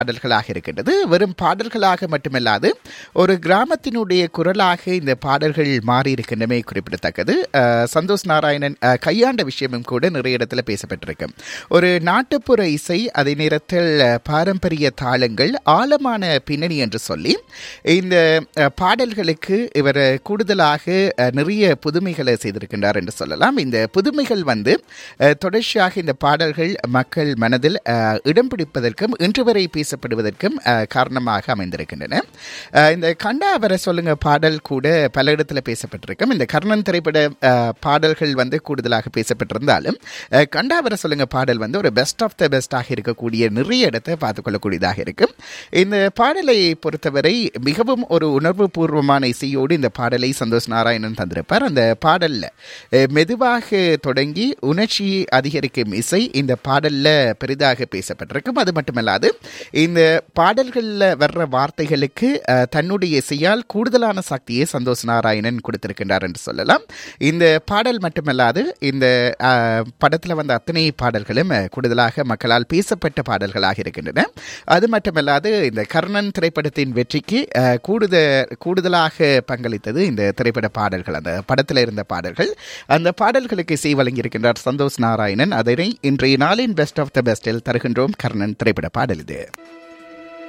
பாடல்களாக இருக்கின்றது வெறும் பாடல்களாக மட்டுமல்லாது ஒரு கிராமத்தினுடைய குரலாக இந்த பாடல்கள் மாறி இருக்கின்றமை குறிப்பிடத்தக்கது அஹ், சந்தோஷ் நாராயணன் அஹ், கையாண்ட விஷயமும் கூட நிறைய இடத்துல பேசப்பட்டிருக்கு ஒரு நாட்டுப்புற இசை அதே நேரத்தில் அஹ், பாரம்பரிய தாளங்கள் ஆழமான பின்னணி என்று சொல்லி இந்த அஹ், பாடல்களுக்கு இவர் கூடுதலாக அஹ், நிறைய புதுமைகளை செய்திருக்கின்றார் என்று சொல்லலாம் இந்த புதுமைகள் வந்து அஹ், தொடர்ச்சியாக இந்த பாடல்கள் மக்கள் மனதில் அஹ், இடம் பிடிப்பதற்கும் இன்று வரை பேசப்படுவதற்கும் அஹ், காரணமாக அமைந்திருக்கின்றன அஹ், இந்த கண்டா அவரை சொல்லுங்க பாடல் கூட பல இடத்துல பேசப்பட்டிருக்கும் இந்த கர்ணன் திரைப்பட அஹ், பாடல்கள் வந்து கூடுதலாக பேசப்பட்டிருந்தாலும் அஹ், கண்டா அவரை சொல்லுங்க பாடல் வந்து ஒரு பெஸ்ட் ஆஃப் த பெஸ்டாக இருக்கக்கூடிய நிறைய இடத்தை பார்த்துக்கொள்ளக்கூடியதாக இருக்கும் இந்த பாடலை பொறுத்தவரை மிகவும் ஒரு உணர்வு பூர்வமான இசையோடு இந்த பாடலை சந்தோஷ் நாராயணன் தந்திருப்பார் அந்த பாடல்ல அஹ், மெதுவாக தொடங்கி உணர்ச்சி அதிகரிக்கும் இசை இந்த பாடல்ல பெரிதாக பேசப்பட்டிருக்கும் அது மட்டுமல்லாது இந்த பாடல்களில் வர்ற வார்த்தைகளுக்கு அஹ், தன்னுடைய இசையால் கூடுதலான சக்தியை சந்தோஷ் நாராயணன் கொடுத்திருக்கின்றார் என்று சொல்லலாம் இந்த பாடல் மட்டுமல்லாது இந்த அஹ், படத்துல வந்த அத்தனை பாடல்களும் அஹ், கூடுதலாக மக்களால் பேசப்பட்ட பாடல்களாக இருக்கின்றன அது மட்டுமல்லாது இந்த கர்ணன் திரைப்படத்தின் வெற்றிக்கு அஹ், கூடுத கூடுதலாக பங்களித்தது இந்த திரைப்பட பாடல்கள் அந்த படத்தில் இருந்த பாடல்கள் அந்த பாடல்களுக்கு இசை வழங்கியிருக்கின்றார் சந்தோஷ் நாராயணன் அதனை இன்றைய நாளின் பெஸ்ட் ஆஃப் த பெஸ்டில் தருகின்றோம் கர்ணன் திரைப்பட பாடல் இது